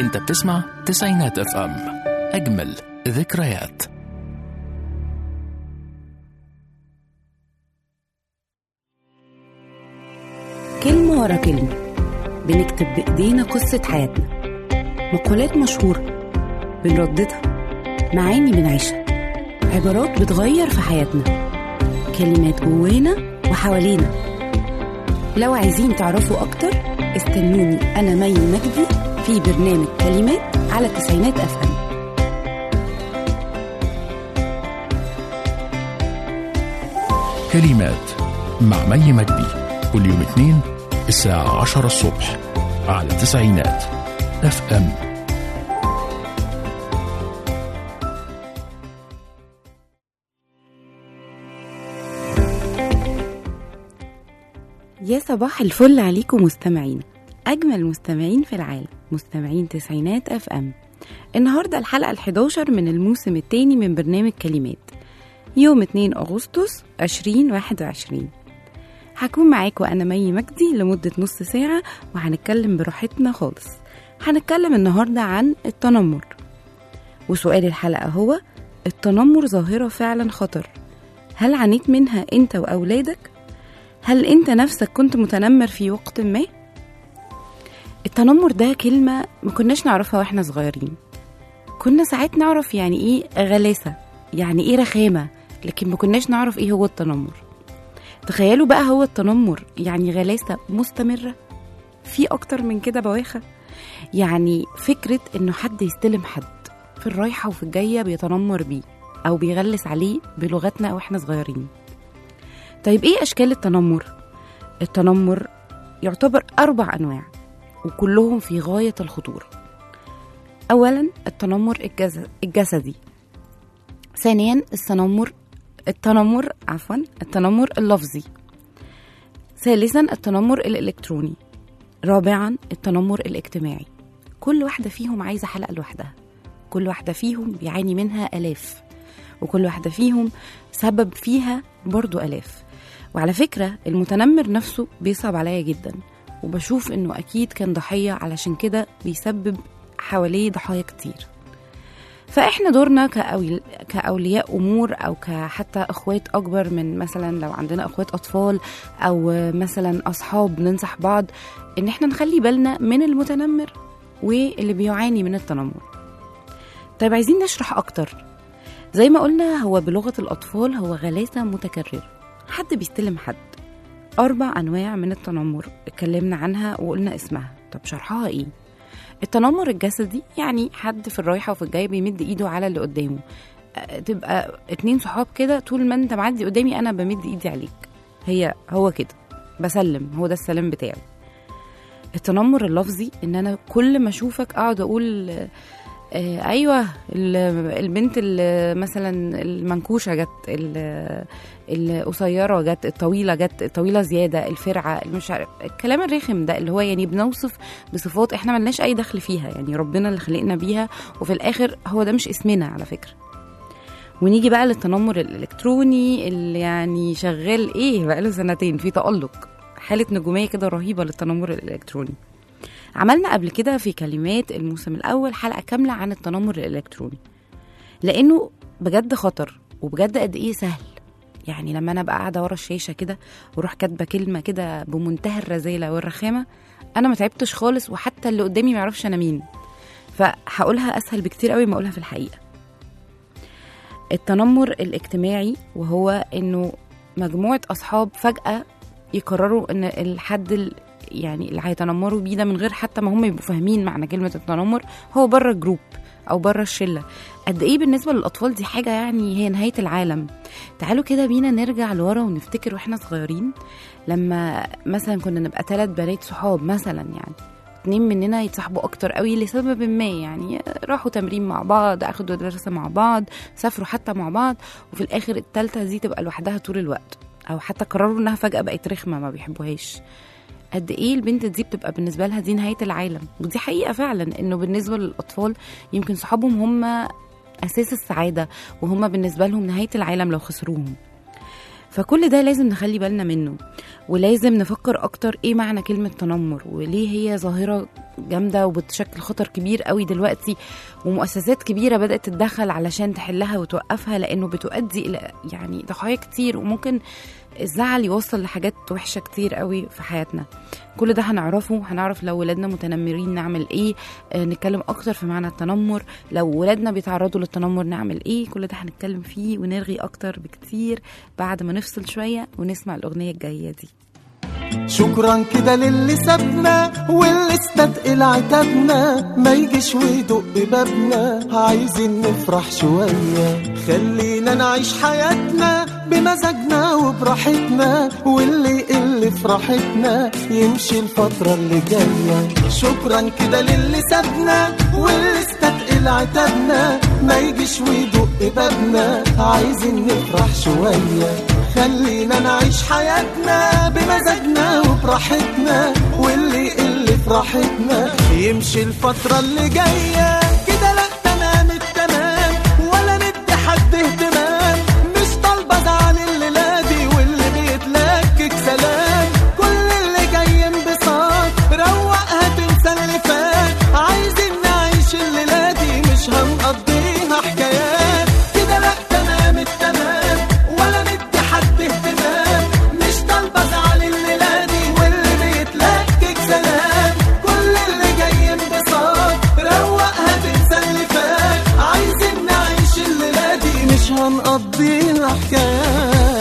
انت بتسمع تسعينات اف ام اجمل ذكريات كلمة ورا كلمة بنكتب بإيدينا قصة حياتنا مقولات مشهورة بنرددها معاني بنعيشها عبارات بتغير في حياتنا كلمات جوانا وحوالينا لو عايزين تعرفوا أكتر استنوني أنا مي مجدي في برنامج كلمات على التسعينات أف أم كلمات مع مي مجدي كل يوم اثنين الساعة عشرة الصبح على تسعينات اف ام يا صباح الفل عليكم مستمعين أجمل مستمعين في العالم مستمعين تسعينات أف أم النهاردة الحلقة ال11 من الموسم الثاني من برنامج كلمات يوم 2 أغسطس 2021 هكون معاكم أنا مي مجدي لمدة نص ساعة وهنتكلم براحتنا خالص هنتكلم النهاردة عن التنمر وسؤال الحلقة هو التنمر ظاهرة فعلا خطر هل عانيت منها أنت وأولادك؟ هل أنت نفسك كنت متنمر في وقت ما؟ التنمر ده كلمة ما كناش نعرفها واحنا صغيرين كنا ساعات نعرف يعني ايه غلاسة يعني ايه رخامة لكن ما كناش نعرف ايه هو التنمر تخيلوا بقى هو التنمر يعني غلاسة مستمرة في أكتر من كده بواخة يعني فكرة إنه حد يستلم حد في الرايحة وفي الجاية بيتنمر بيه أو بيغلس عليه بلغتنا وإحنا صغيرين طيب إيه أشكال التنمر؟ التنمر يعتبر أربع أنواع وكلهم في غاية الخطورة أولا التنمر الجز- الجسدي ثانيا التنمر التنمر عفوا التنمر اللفظي ثالثا التنمر الإلكتروني رابعا التنمر الاجتماعي كل واحدة فيهم عايزة حلقة لوحدها كل واحدة فيهم بيعاني منها آلاف وكل واحدة فيهم سبب فيها برضو آلاف وعلى فكرة المتنمر نفسه بيصعب عليا جدا وبشوف انه اكيد كان ضحية علشان كده بيسبب حواليه ضحايا كتير فاحنا دورنا كأول... كأولياء امور او كحتى اخوات اكبر من مثلا لو عندنا اخوات اطفال او مثلا اصحاب ننصح بعض ان احنا نخلي بالنا من المتنمر واللي بيعاني من التنمر طيب عايزين نشرح اكتر زي ما قلنا هو بلغة الأطفال هو غلاسة متكررة حد بيستلم حد أربع أنواع من التنمر اتكلمنا عنها وقلنا اسمها طب شرحها إيه؟ التنمر الجسدي يعني حد في الرايحة وفي الجاية بيمد إيده على اللي قدامه أه، تبقى اتنين صحاب كده طول ما انت معدي قدامي أنا بمد إيدي عليك هي هو كده بسلم هو ده السلام بتاعي التنمر اللفظي ان انا كل ما اشوفك اقعد اقول آه، ايوه ال- البنت اللي مثلا المنكوشه جت ال- القصيره جت الطويله جت الطويله زياده الفرعه مش عارف الكلام الرخم ده اللي هو يعني بنوصف بصفات احنا ملناش اي دخل فيها يعني ربنا اللي خلقنا بيها وفي الاخر هو ده مش اسمنا على فكره ونيجي بقى للتنمر الالكتروني اللي يعني شغال ايه بقاله سنتين في تالق حاله نجوميه كده رهيبه للتنمر الالكتروني عملنا قبل كده في كلمات الموسم الأول حلقة كاملة عن التنمر الإلكتروني لأنه بجد خطر وبجد قد إيه سهل يعني لما أنا أبقى قاعدة ورا الشاشة كده وأروح كاتبة كلمة كده بمنتهى الرذيلة والرخامة أنا ما تعبتش خالص وحتى اللي قدامي ما يعرفش أنا مين فهقولها أسهل بكتير قوي ما أقولها في الحقيقة التنمر الاجتماعي وهو إنه مجموعة أصحاب فجأة يقرروا إن الحد ال- يعني اللي هيتنمروا بيه ده من غير حتى ما هم يبقوا فاهمين معنى كلمة التنمر هو بره الجروب أو بره الشلة قد إيه بالنسبة للأطفال دي حاجة يعني هي نهاية العالم تعالوا كده بينا نرجع لورا ونفتكر واحنا صغيرين لما مثلا كنا نبقى ثلاث بنات صحاب مثلا يعني اتنين مننا يتصاحبوا اكتر قوي لسبب ما يعني راحوا تمرين مع بعض اخدوا درس مع بعض سافروا حتى مع بعض وفي الاخر التالتة دي تبقى لوحدها طول الوقت او حتى قرروا انها فجأة بقت رخمة ما بيحبوهاش قد ايه البنت دي بتبقى بالنسبه لها دي نهايه العالم ودي حقيقه فعلا انه بالنسبه للاطفال يمكن صحابهم هم اساس السعاده وهم بالنسبه لهم نهايه العالم لو خسروهم فكل ده لازم نخلي بالنا منه ولازم نفكر اكتر ايه معنى كلمة تنمر وليه هي ظاهرة جامدة وبتشكل خطر كبير قوي دلوقتي ومؤسسات كبيرة بدأت تتدخل علشان تحلها وتوقفها لأنه بتؤدي إلى يعني ضحايا كتير وممكن الزعل يوصل لحاجات وحشة كتير قوي في حياتنا كل ده هنعرفه هنعرف لو ولادنا متنمرين نعمل ايه آه نتكلم اكتر في معنى التنمر لو ولادنا بيتعرضوا للتنمر نعمل ايه كل ده هنتكلم فيه ونرغي اكتر بكتير بعد ما نفصل شوية ونسمع الأغنية الجاية دي شكرا كده للي سابنا واللي استثقل عتابنا ما يجيش ويدق بابنا عايزين نفرح شوية خلينا نعيش حياتنا بمزاجنا وبراحتنا واللي يقل في راحتنا يمشي الفترة اللي جاية شكرا كده للي سابنا واللي استثقل عتابنا ما يجيش ويدق بابنا عايزين نفرح شوية خلينا نعيش حياتنا بمزاجنا وبراحتنا واللي يقل في راحتنا يمشي الفترة اللي جاية كده لا تمام التمام ولا ندي حد اهتمام مش طالبة ازعل الليلة دي واللي بيتلكك سلام كل اللي جاي انبساط روقها تنسى اللي فات عايزين نعيش الليلة دي مش هنقضيها حكايات كده لا تمام التمام ولا ندي حد اهتمام مش طالبة ازعل الليلة دي واللي بيتلكك سلام كل اللي جاي انبساط روقها تنسى اللي فات عايزين نعيش الليلة دي مش هنقضيها حكايات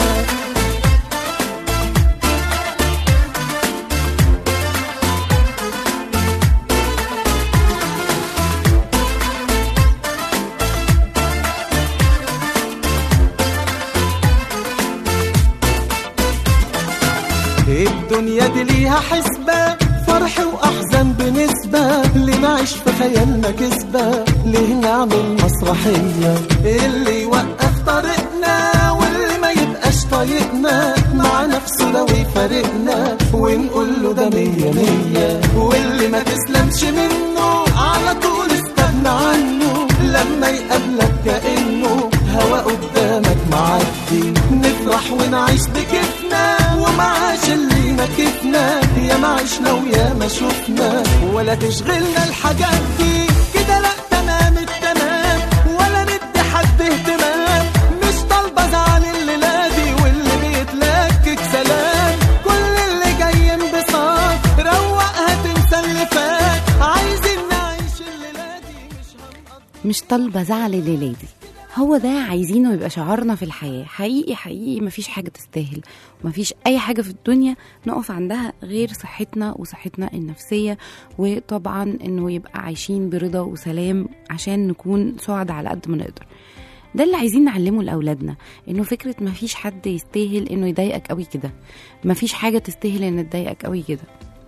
الدنيا دي ليها حسبة فرح وأحزان بنسبة اللي نعيش في خيالنا كسبة ليه نعمل مسرحية اللي يوقف طريقنا واللي ما يبقاش طايقنا مع نفسه لو يفارقنا ونقول له ده مية مية واللي ما تسلمش منه على طول استغنى عنه لما يقابلك كأنه هوا قدامك معدي نفرح ونعيش بكيفنا ومعاش اللي مكفنا يا ما عشنا ويا ما شفنا ولا تشغلنا الحاجات دي كده لا تمام التمام ولا ندي حد اهتمام مش طالبة ازعل الليلة دي واللي بيتلكك سلام كل اللي جاي انبساط روقها تنسى اللي فات عايزين نعيش الليلة دي مش هنقضي مش طالبة زعل الليلة دي هو ده عايزينه يبقى شعارنا في الحياة حقيقي حقيقي مفيش حاجة تستاهل ومفيش أي حاجة في الدنيا نقف عندها غير صحتنا وصحتنا النفسية وطبعا إنه يبقى عايشين برضا وسلام عشان نكون سعد على قد ما نقدر ده اللي عايزين نعلمه لأولادنا إنه فكرة مفيش حد يستاهل إنه يضايقك قوي كده مفيش حاجة تستاهل إن تضايقك قوي كده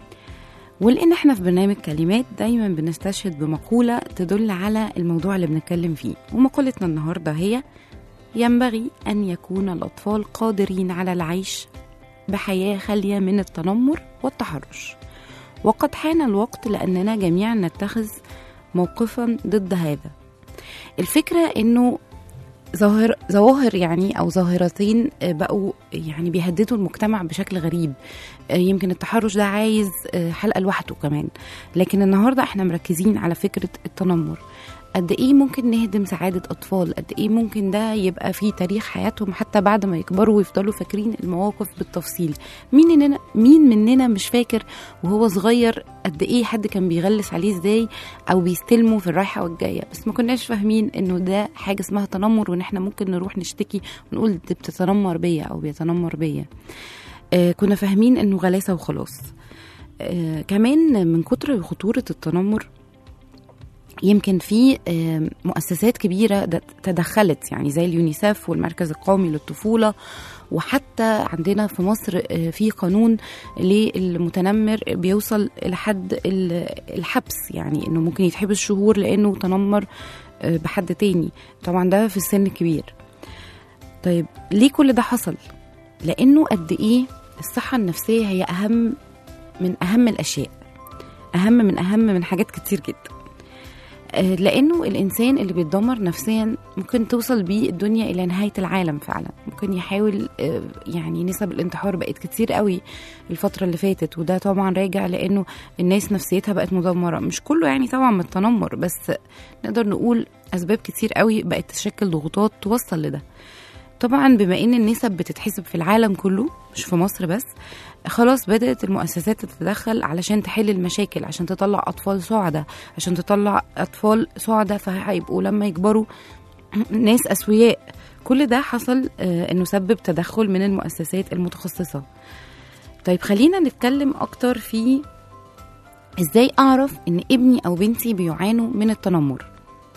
ولان احنا في برنامج كلمات دايما بنستشهد بمقولة تدل على الموضوع اللي بنتكلم فيه ومقولتنا النهاردة هي ينبغي أن يكون الأطفال قادرين على العيش بحياة خالية من التنمر والتحرش وقد حان الوقت لأننا جميعا نتخذ موقفا ضد هذا الفكرة أنه ظاهر ظواهر يعني او ظاهرتين آه، بقوا يعني بيهددوا المجتمع بشكل غريب آه، يمكن التحرش ده عايز آه، حلقه لوحده كمان لكن النهارده احنا مركزين على فكره التنمر قد ايه ممكن نهدم سعاده اطفال قد ايه ممكن ده يبقى في تاريخ حياتهم حتى بعد ما يكبروا ويفضلوا فاكرين المواقف بالتفصيل مين مننا مين مننا مش فاكر وهو صغير قد ايه حد كان بيغلس عليه ازاي او بيستلمه في الرايحه والجايه بس ما كناش فاهمين انه ده حاجه اسمها تنمر وان احنا ممكن نروح نشتكي ونقول دي بتتنمر بيا او بيتنمر بيا آه كنا فاهمين انه غلاسه وخلاص آه كمان من كتر خطوره التنمر يمكن في آه، مؤسسات كبيرة د- تدخلت يعني زي اليونيسف والمركز القومي للطفولة وحتى عندنا في مصر آه، في قانون للمتنمر بيوصل لحد ال- الحبس يعني انه ممكن يتحبس شهور لانه تنمر آه، بحد تاني طبعا ده في السن الكبير طيب ليه كل ده حصل لانه قد ايه الصحة النفسية هي اهم من اهم الاشياء اهم من اهم من حاجات كتير جدا آه، لانه الانسان اللي بيتدمر نفسيا ممكن توصل بيه الدنيا الى نهايه العالم فعلا ممكن يحاول آه، يعني نسب الانتحار بقت كتير قوي الفتره اللي فاتت وده طبعا راجع لانه الناس نفسيتها بقت مدمره مش كله يعني طبعا من التنمر بس نقدر نقول اسباب كتير قوي بقت تشكل ضغوطات توصل لده طبعا بما ان النسب بتتحسب في العالم كله مش في مصر بس خلاص بدأت المؤسسات تتدخل علشان تحل المشاكل عشان تطلع أطفال سعداء عشان تطلع أطفال سعداء فهيبقوا لما يكبروا ناس أسوياء كل ده حصل آه، إنه سبب تدخل من المؤسسات المتخصصة طيب خلينا نتكلم أكتر في إزاي أعرف إن ابني أو بنتي بيعانوا من التنمر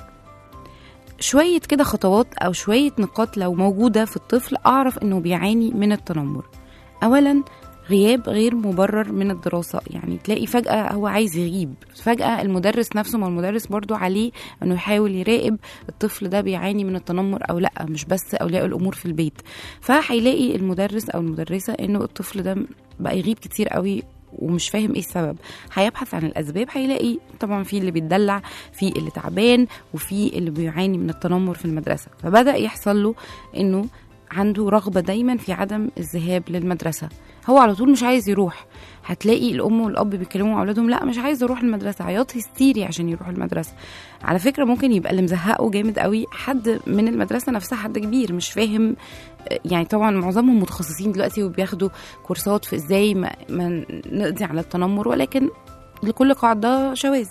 شوية كده خطوات أو شوية نقاط لو موجودة في الطفل أعرف إنه بيعاني من التنمر أولا غياب غير مبرر من الدراسة يعني تلاقي فجأة هو عايز يغيب فجأة المدرس نفسه ما المدرس برضو عليه أنه يحاول يراقب الطفل ده بيعاني من التنمر أو لأ مش بس أولياء الأمور في البيت فهيلاقي المدرس أو المدرسة أنه الطفل ده بقى يغيب كتير قوي ومش فاهم ايه السبب هيبحث عن الاسباب هيلاقي طبعا في اللي بيتدلع في اللي تعبان وفي اللي بيعاني من التنمر في المدرسه فبدا يحصل له انه عنده رغبه دايما في عدم الذهاب للمدرسه هو على طول مش عايز يروح هتلاقي الام والاب بيكلموا مع اولادهم لا مش عايز اروح المدرسه عياط هستيري عشان يروح المدرسه على فكره ممكن يبقى اللي مزهقه جامد قوي حد من المدرسه نفسها حد كبير مش فاهم يعني طبعا معظمهم متخصصين دلوقتي وبياخدوا كورسات في ازاي ما, ما نقضي على التنمر ولكن لكل قاعده شواذ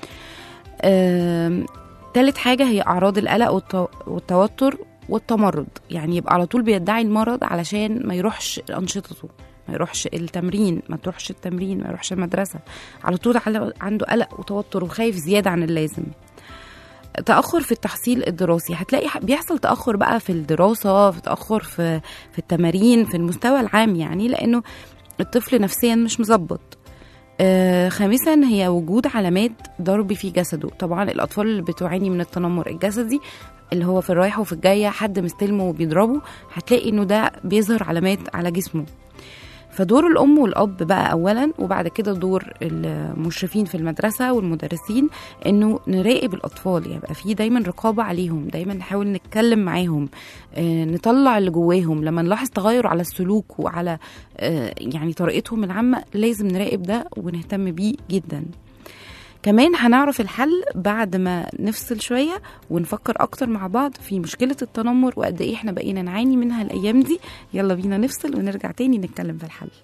آم، تالت حاجة هي أعراض القلق والت- والتوتر والتمرد يعني يبقى على طول بيدعي المرض علشان ما يروحش أنشطته ما يروحش التمرين ما تروحش التمرين ما يروحش المدرسة على طول على- عنده قلق وتوتر وخايف زيادة عن اللازم تأخر في التحصيل الدراسي هتلاقي ح- بيحصل تأخر بقى في الدراسة في تأخر في في التمارين في المستوى العام يعني لأنه الطفل نفسيا مش مظبط آه، خامسا هي وجود علامات ضرب في جسده طبعا الأطفال اللي بتعاني من التنمر الجسدي اللي هو في الرايحة وفي الجاية حد مستلمه وبيضربه هتلاقي انه ده بيظهر علامات على جسمه فدور الأم والأب بقى أولا وبعد كده دور المشرفين في المدرسة والمدرسين إنه نراقب الأطفال يعني يبقى في دايما رقابة عليهم دايما نحاول نتكلم معاهم آه، نطلع اللي جواهم لما نلاحظ تغير على السلوك وعلى آه، يعني طريقتهم العامة لازم نراقب ده ونهتم بيه جدا كمان هنعرف الحل بعد ما نفصل شوية ونفكر أكتر مع بعض في مشكلة التنمر وقد إيه إحنا بقينا نعاني منها الأيام دي يلا بينا نفصل ونرجع تاني نتكلم في الحل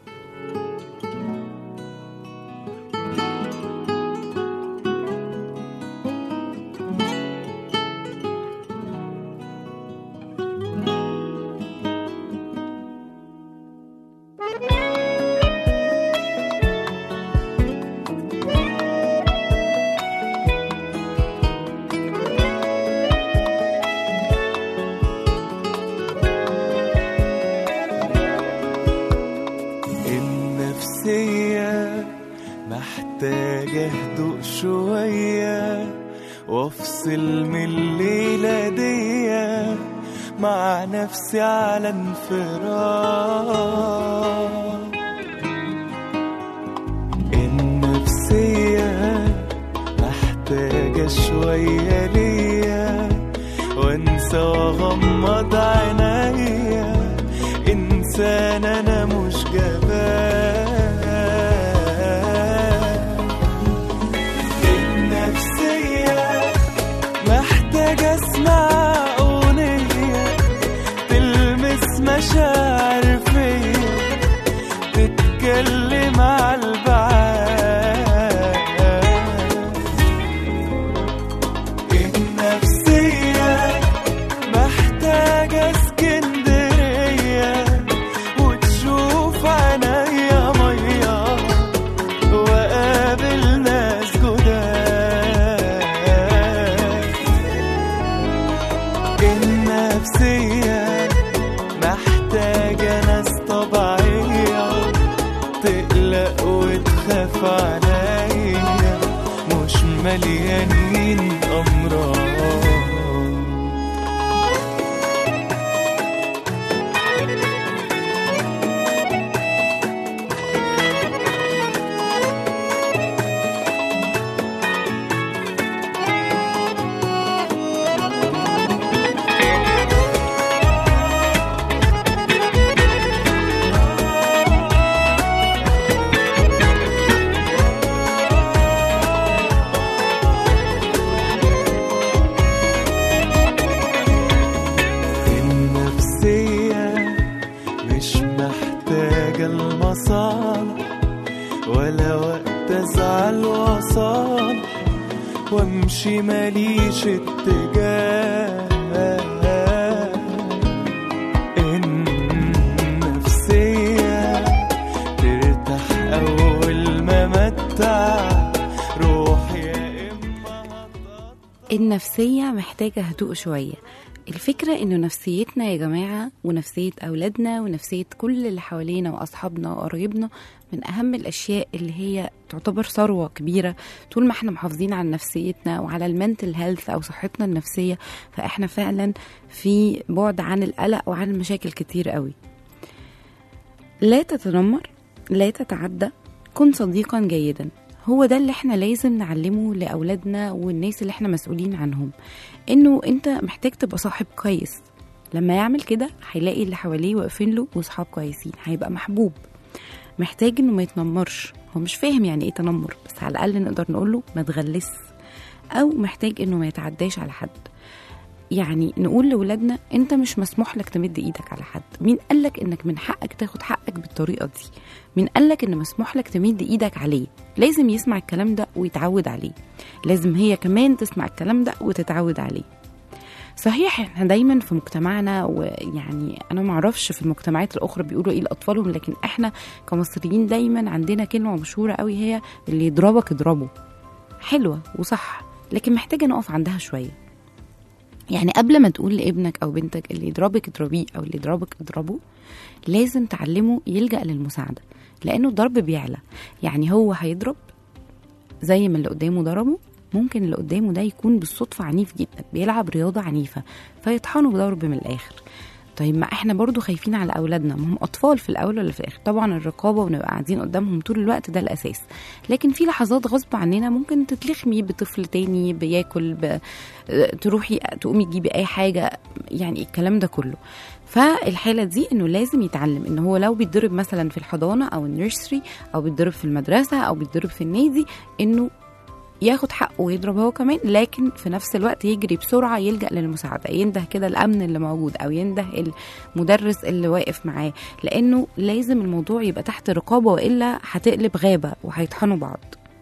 النفسية محتاجة هدوء شوية وافصل من الليلة دي مع نفسي على انفراد النفسية محتاجة شوية ليا وانسى واغمض عينيا انسان انا مش جبان النفسية محتاجة اسمع اغنية تلمس مشاعر فيا تتكلم على البعاد النفسية محتاجة اسكندرية وتشوف عينيا مية وقابل ناس جداد النفسية محتاجة ناس طبيعية تقلق وتخاف عليا مش مليانين أمراض ولا وقت ازعل واصالح وامشي ماليش اتجاه النفسية ترتاح أول ما متع روح يا إما النفسية محتاجة هدوء شوية الفكرة انه نفسيتنا يا جماعة ونفسية اولادنا ونفسية كل اللي حوالينا واصحابنا وقرايبنا من اهم الاشياء اللي هي تعتبر ثروة كبيرة طول ما احنا محافظين على نفسيتنا وعلى المنتل هيلث او صحتنا النفسية فاحنا فعلا في بعد عن القلق وعن المشاكل كتير قوي لا تتنمر لا تتعدى كن صديقا جيدا هو ده اللي احنا لازم نعلمه لاولادنا والناس اللي احنا مسؤولين عنهم انه انت محتاج تبقى صاحب كويس لما يعمل كده هيلاقي اللي حواليه واقفين له وصحاب كويسين هيبقى محبوب محتاج انه ما يتنمرش هو مش فاهم يعني ايه تنمر بس على الاقل نقدر نقول له ما تغلس او محتاج انه ما يتعداش على حد يعني نقول لولادنا انت مش مسموح لك تمد ايدك على حد مين قالك انك من حقك تاخد حقك بالطريقه دي مين قالك ان مسموح لك تمد ايدك عليه لازم يسمع الكلام ده ويتعود عليه لازم هي كمان تسمع الكلام ده وتتعود عليه صحيح احنا دايما في مجتمعنا ويعني انا ما اعرفش في المجتمعات الاخرى بيقولوا ايه لاطفالهم لكن احنا كمصريين دايما عندنا كلمه مشهوره قوي هي اللي يضربك اضربه حلوه وصح لكن محتاجه نقف عندها شويه يعني قبل ما تقول لابنك او بنتك اللي يضربك اضربيه او اللي يضربك اضربه لازم تعلمه يلجأ للمساعدة لأنه الضرب بيعلى يعني هو هيضرب زي ما اللي قدامه ضربه ممكن اللي قدامه ده يكون بالصدفة عنيف جدا بيلعب رياضة عنيفة فيطحنوا بضرب من الآخر طيب ما احنا برضو خايفين على اولادنا ما هم اطفال في الاول ولا في الاخر طبعا الرقابه ونبقى قاعدين قدامهم طول الوقت ده الاساس لكن في لحظات غصب عننا ممكن تتلخمي بطفل تاني بياكل ب... تروحي تقومي تجيبي اي حاجه يعني الكلام ده كله فالحاله دي انه لازم يتعلم ان هو لو بيتضرب مثلا في الحضانه او النيرسري او بيتضرب في المدرسه او بيتضرب في النادي انه ياخد حقه ويضرب هو كمان لكن في نفس الوقت يجري بسرعه يلجا للمساعده ينده كده الامن اللي موجود او ينده المدرس اللي واقف معاه لانه لازم الموضوع يبقى تحت رقابه والا هتقلب غابه وهيطحنوا بعض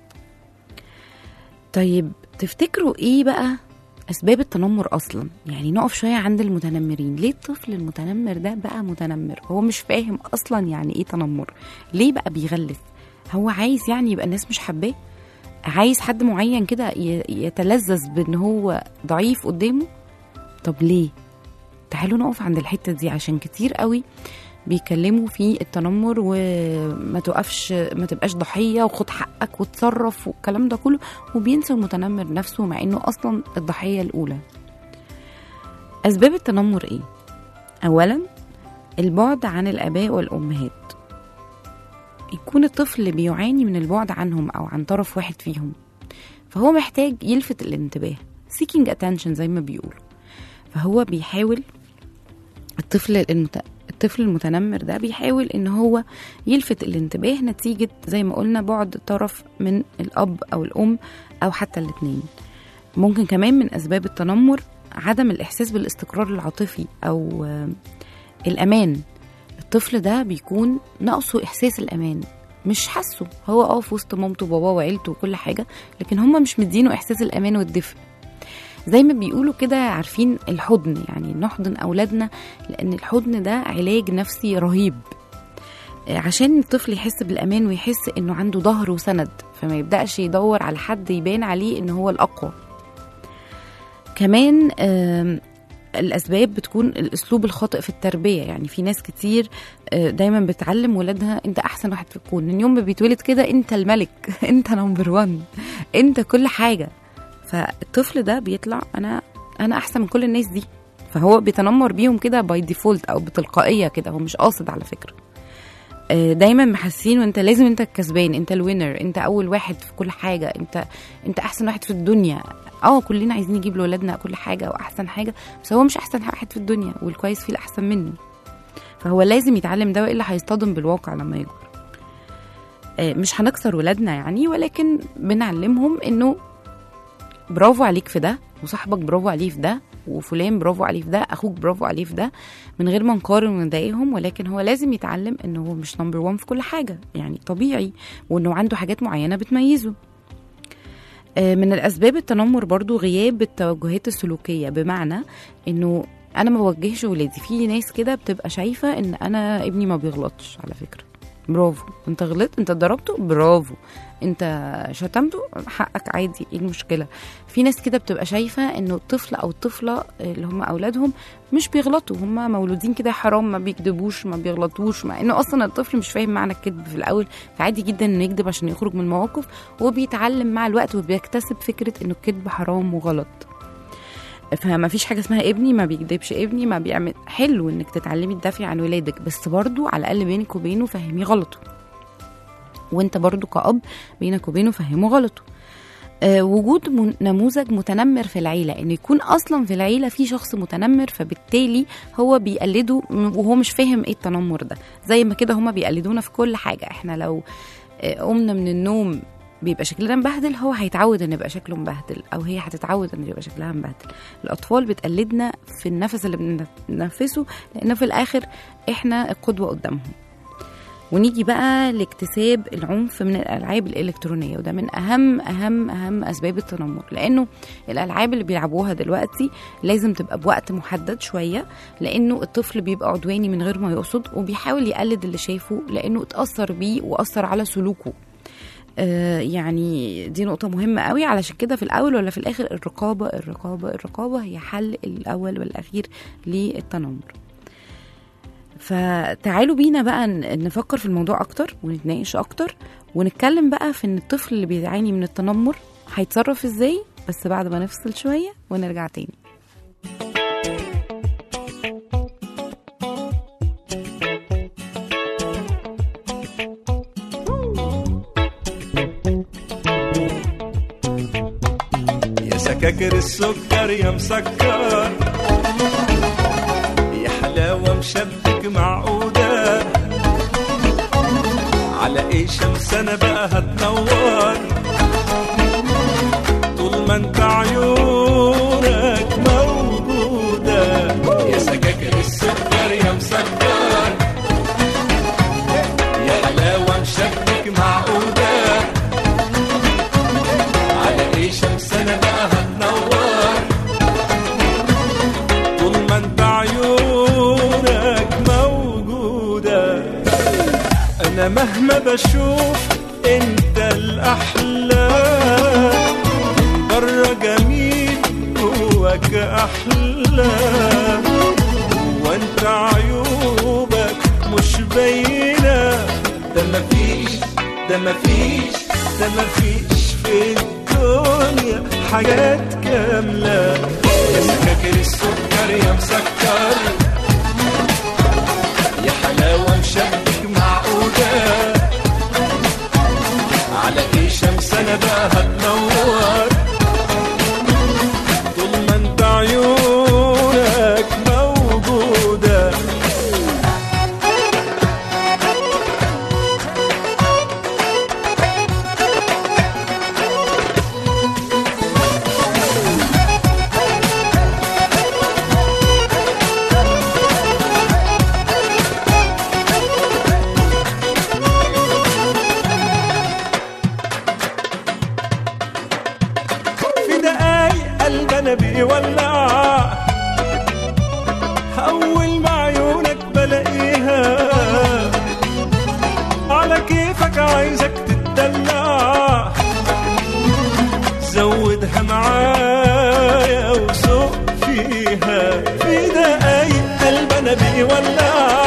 طيب تفتكروا ايه بقى اسباب التنمر اصلا يعني نقف شويه عند المتنمرين ليه الطفل المتنمر ده بقى متنمر هو مش فاهم اصلا يعني ايه تنمر ليه بقى بيغلس هو عايز يعني يبقى الناس مش حباه عايز حد معين كده ي- يتلذذ بان هو ضعيف قدامه طب ليه تعالوا نقف عند الحته دي عشان كتير قوي بيكلموا في التنمر وما تقفش ما تبقاش ضحيه وخد حقك وتصرف والكلام ده كله وبينسى المتنمر نفسه مع انه اصلا الضحيه الاولى اسباب التنمر ايه اولا البعد عن الاباء والامهات يكون الطفل بيعاني من البعد عنهم او عن طرف واحد فيهم فهو محتاج يلفت الانتباه seeking attention زي ما بيقولوا فهو بيحاول الطفل المت... الطفل المتنمر ده بيحاول ان هو يلفت الانتباه نتيجة زي ما قلنا بعد طرف من الاب او الام او حتى الاتنين ممكن كمان من اسباب التنمر عدم الاحساس بالاستقرار العاطفي او آه، الامان الطفل ده بيكون ناقصه احساس الامان مش حاسه هو اه في وسط مامته وباباه وعيلته وكل حاجه لكن هما مش مدينه احساس الامان والدفء زي ما بيقولوا كده عارفين الحضن يعني نحضن اولادنا لان الحضن ده علاج نفسي رهيب آه، عشان الطفل يحس بالامان ويحس انه عنده ظهر وسند فما يبداش يدور على حد يبان عليه ان هو الاقوى كمان آم، الاسباب بتكون الاسلوب الخاطئ في التربيه يعني في ناس كتير آه، دايما بتعلم ولادها انت احسن واحد في الكون من يوم ما بيتولد كده انت الملك انت نمبر 1 انت كل حاجه فالطفل ده بيطلع انا انا احسن من كل الناس دي فهو بيتنمر بيهم كده باي ديفولت او بتلقائيه كده هو مش قاصد على فكره آه، دايما محسين انت لازم انت الكسبان انت الوينر انت اول واحد في كل حاجه انت انت احسن واحد في الدنيا اه كلنا عايزين نجيب لاولادنا كل حاجه واحسن حاجه بس هو مش احسن واحد في الدنيا والكويس فيه الاحسن منه فهو لازم يتعلم ده والا هيصطدم بالواقع لما يكبر آه، مش هنكسر ولادنا يعني ولكن بنعلمهم انه برافو عليك في ده وصاحبك برافو عليه في ده وفلان برافو عليه في ده اخوك برافو عليه في ده من غير ما نقارن ونضايقهم ولكن هو لازم يتعلم انه هو مش نمبر 1 في كل حاجه يعني طبيعي وانه عنده حاجات معينه بتميزه آه، من الاسباب التنمر برضو غياب التوجهات السلوكيه بمعنى انه انا ما بوجهش ولادي في ناس كده بتبقى شايفه ان انا ابني ما بيغلطش على فكره برافو انت غلطت انت ضربته برافو انت شتمته حقك عادي ايه المشكله في ناس كده بتبقى شايفه انه الطفل او الطفله اللي هم اولادهم مش بيغلطوا هم مولودين كده حرام ما بيكذبوش ما بيغلطوش مع انه اصلا الطفل مش فاهم معنى الكذب في الاول فعادي جدا انه يكذب عشان يخرج من المواقف وبيتعلم مع الوقت وبيكتسب فكره انه الكذب حرام وغلط فما فيش حاجه اسمها ابني ما بيكذبش ابني ما بيعمل حلو انك تتعلمي تدافعي عن ولادك بس برضو على الاقل بينك وبينه فهميه غلطه وانت برضو كأب بينك وبينه فهمه غلطه آه، وجود من- نموذج متنمر في العيلة إن يكون أصلا في العيلة في شخص متنمر فبالتالي هو بيقلده م- وهو مش فاهم إيه التنمر ده زي ما كده هما بيقلدونا في كل حاجة إحنا لو آه، قمنا من النوم بيبقى شكلنا مبهدل هو هيتعود ان يبقى شكله مبهدل او هي هتتعود ان يبقى شكلها مبهدل الاطفال بتقلدنا في النفس اللي بننفسه لان في الاخر احنا القدوه قدامهم ونيجي بقى لاكتساب العنف من الالعاب الالكترونيه وده من اهم اهم اهم اسباب التنمر لانه الالعاب اللي بيلعبوها دلوقتي لازم تبقى بوقت محدد شويه لانه الطفل بيبقى عدواني من غير ما يقصد وبيحاول يقلد اللي شايفه لانه اتاثر بيه واثر على سلوكه آه، يعني دي نقطة مهمة قوي علشان كده في الأول ولا في الآخر الرقابة الرقابة الرقابة هي حل الأول والأخير للتنمر فتعالوا بينا بقى ن- نفكر في الموضوع أكتر ونتناقش أكتر ونتكلم بقى في إن الطفل اللي بيعاني من التنمر هيتصرف إزاي بس بعد ما نفصل شوية ونرجع تاني يا سكاكر السكر يا مسكر يا حلاوة مشبك معقودة على ايه شمس انا بقى هتنور طول ما انت عيونك موجودة يا سكاكر السكر يا مسكر يا حلاوة مشبك معقودة على ايه شمس انا بقى هتنور طول ما انت عيونك موجودة انا مهما بشوف انت الاحلى من بره جميل جواك احلى وانت عيوبك مش باينه ده مفيش ده مفيش ده مفيش في الدنيا حاجات كاملة يا سكاكر السكر يا مسكر يا حلاوة مشبك معقودة على ايه شمس انا بقى هتنور طول ما انت عيونك موجوده في دقايق قلب انا بيولع اول ما عيونك بلاقيها على كيفك عايزك تتدلع زودها معايا وسوق فيها في دقايق قلب انا بيولع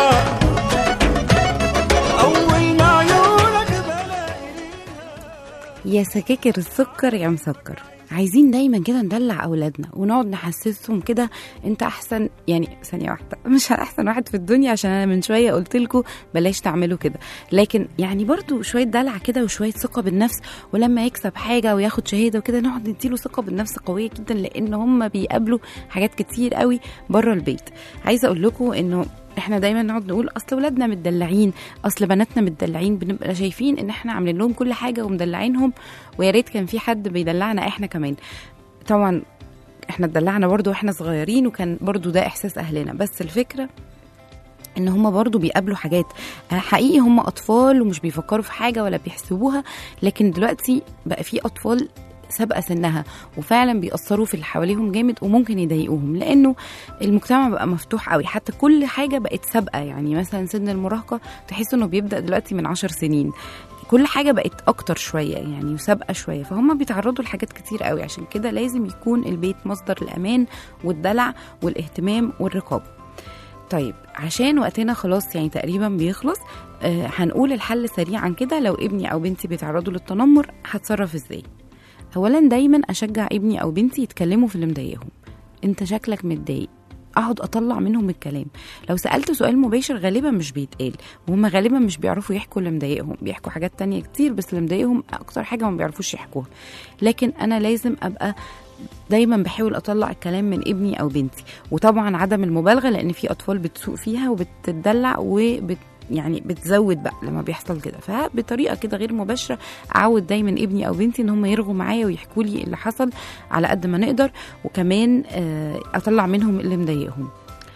اول ما عيونك بلاقيها يا سكاكر السكر يا مسكر عايزين دايما كده ندلع اولادنا ونقعد نحسسهم كده انت احسن يعني ثانيه واحده مش احسن واحد في الدنيا عشان انا من شويه قلت لكم بلاش تعملوا كده لكن يعني برضو شويه دلع كده وشويه ثقه بالنفس ولما يكسب حاجه وياخد شهاده وكده نقعد نديله ثقه بالنفس قويه جدا لان هم بيقابلوا حاجات كتير قوي بره البيت عايزه اقول لكم انه احنا دايما نقعد نقول اصل ولادنا متدلعين اصل بناتنا متدلعين بنبقى شايفين ان احنا عاملين لهم كل حاجه ومدلعينهم ويا ريت كان في حد بيدلعنا احنا كمان طبعا احنا اتدلعنا برضو واحنا صغيرين وكان برضو ده احساس اهلنا بس الفكره ان هم برضو بيقابلوا حاجات آه، حقيقي هم اطفال ومش بيفكروا في حاجه ولا بيحسبوها لكن دلوقتي بقى في اطفال سابقه سنها وفعلا بيأثروا في اللي حواليهم جامد وممكن يضايقوهم لانه المجتمع بقى مفتوح قوي حتى كل حاجه بقت سابقه يعني مثلا سن المراهقه تحس انه بيبدأ دلوقتي من عشر سنين كل حاجه بقت اكتر شويه يعني وسابقه شويه فهم بيتعرضوا لحاجات كتير قوي عشان كده لازم يكون البيت مصدر الامان والدلع والاهتمام والرقابه طيب عشان وقتنا خلاص يعني تقريبا بيخلص آه هنقول الحل سريعا كده لو ابني او بنتي بيتعرضوا للتنمر هتصرف ازاي اولا دايما اشجع ابني او بنتي يتكلموا في اللي مضايقهم انت شكلك متضايق اقعد اطلع منهم الكلام لو سالت سؤال مباشر غالبا مش بيتقال وهم غالبا مش بيعرفوا يحكوا اللي مضايقهم بيحكوا حاجات تانية كتير بس اللي مضايقهم اكتر حاجه ما بيعرفوش يحكوها لكن انا لازم ابقى دايما بحاول اطلع الكلام من ابني او بنتي وطبعا عدم المبالغه لان في اطفال بتسوق فيها وبتدلع وبت يعني بتزود بقى لما بيحصل كده فبطريقه كده غير مباشره اعود دايما ابني او بنتي ان هم يرغوا معايا ويحكوا لي اللي حصل على قد ما نقدر وكمان آه، اطلع منهم اللي مضايقهم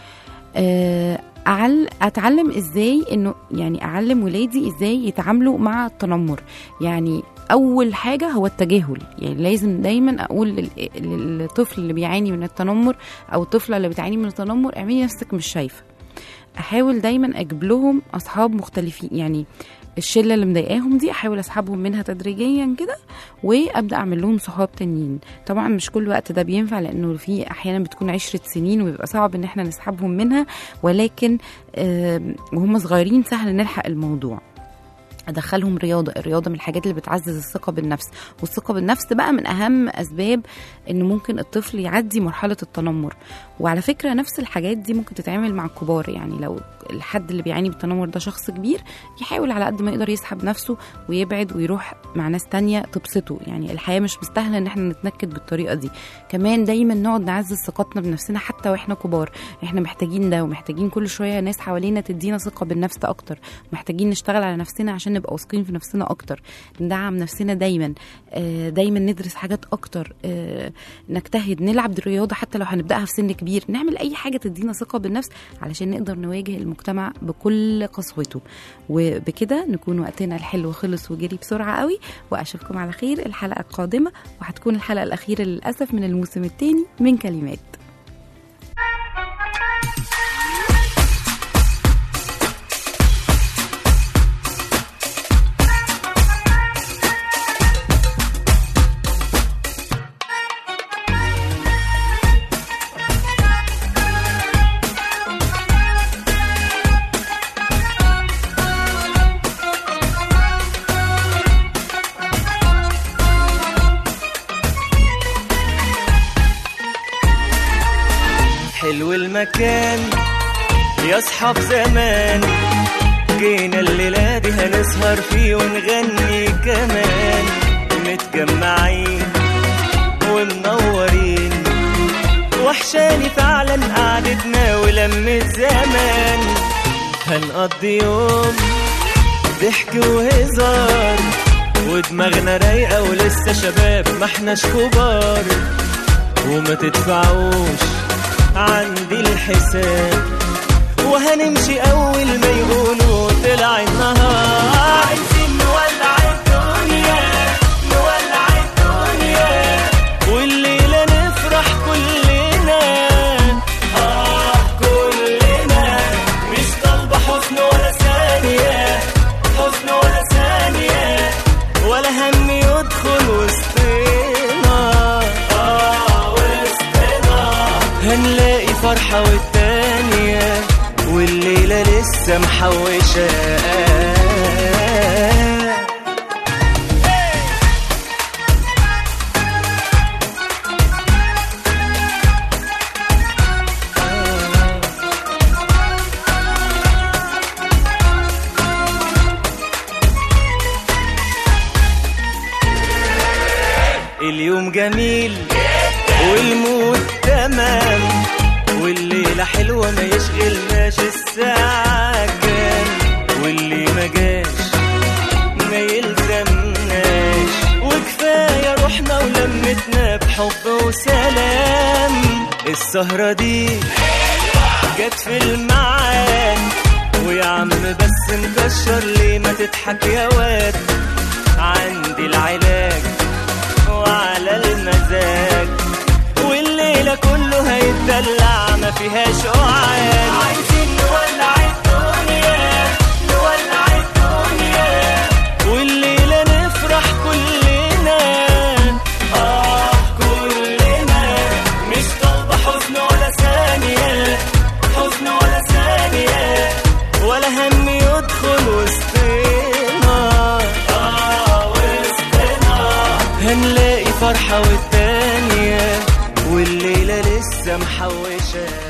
آه، أعل... اتعلم ازاي انه يعني اعلم ولادي ازاي يتعاملوا مع التنمر يعني اول حاجه هو التجاهل يعني لازم دايما اقول لل- للطفل اللي بيعاني من التنمر او الطفله اللي بتعاني من التنمر اعملي نفسك مش شايفه احاول دايما اجيب لهم اصحاب مختلفين يعني الشله اللي مضايقاهم دي احاول اسحبهم منها تدريجيا كده وابدا اعمل لهم صحاب تانيين طبعا مش كل وقت ده بينفع لانه في احيانا بتكون عشرة سنين وبيبقى صعب ان احنا نسحبهم منها ولكن آم، وهم صغيرين سهل نلحق الموضوع ادخلهم رياضه الرياضه من الحاجات اللي بتعزز الثقه بالنفس والثقه بالنفس ده بقى من اهم اسباب ان ممكن الطفل يعدي مرحله التنمر وعلى فكره نفس الحاجات دي ممكن تتعمل مع الكبار يعني لو الحد اللي بيعاني بالتنمر ده شخص كبير يحاول على قد ما يقدر يسحب نفسه ويبعد ويروح مع ناس تانية تبسطه يعني الحياه مش مستاهله ان احنا نتنكد بالطريقه دي كمان دايما نقعد نعزز ثقتنا بنفسنا حتى واحنا كبار احنا محتاجين ده ومحتاجين كل شويه ناس حوالينا تدينا ثقه بالنفس اكتر محتاجين نشتغل على نفسنا عشان نبقى واثقين في نفسنا اكتر ندعم نفسنا دايما آه، دايما ندرس حاجات اكتر آه، نجتهد نلعب رياضه حتى لو هنبداها في سن كبير نعمل اي حاجه تدينا ثقه بالنفس علشان نقدر نواجه المجتمع بكل قسوته وبكده نكون وقتنا الحلو خلص وجري بسرعه قوي واشوفكم على خير الحلقه القادمه وهتكون الحلقه الاخيره للاسف من الموسم الثاني من كلمات حلو المكان يا اصحاب زمان جينا الليلة دي هنسهر فيه ونغني كمان متجمعين ومنورين وحشاني فعلا قعدتنا ولمة زمان هنقضي يوم ضحك وهزار ودماغنا رايقة ولسه شباب ما احناش كبار وما تدفعوش عندي الحساب وهنمشي اول ما يقولوا طلع النهار عايزين نولع الدنيا نولع الدنيا والليلة نفرح كلنا اه كلنا مش طالبة حزن ولا ثانية حزن ولا ثانية ولا هم يدخل وسطنا اه وسطنا هنلاقي فرحة والتانية والليلة لسه محوشة اليوم جميل والمود تمام والليلة حلوة ما يشغلناش الساعة كام واللي ما جاش ما يلزمناش وكفاية روحنا ولمتنا بحب وسلام السهرة دي جت في الميعاد ويا عم بس مكشر ليه ما تضحك يا واد عندي العلاج وعلى المزاج والليلة كله هيتدلع ما فيهاش قعاد عايزين نولع الدنيا نولع الدنيا والليلة نفرح كلنا آه كلنا مش طالبة حزن ولا ثانية حزن ولا ثانية ولا هم يدخل وسطنا آه وسطنا هنلاقي فرحة والتانية والليلة لسه محوشة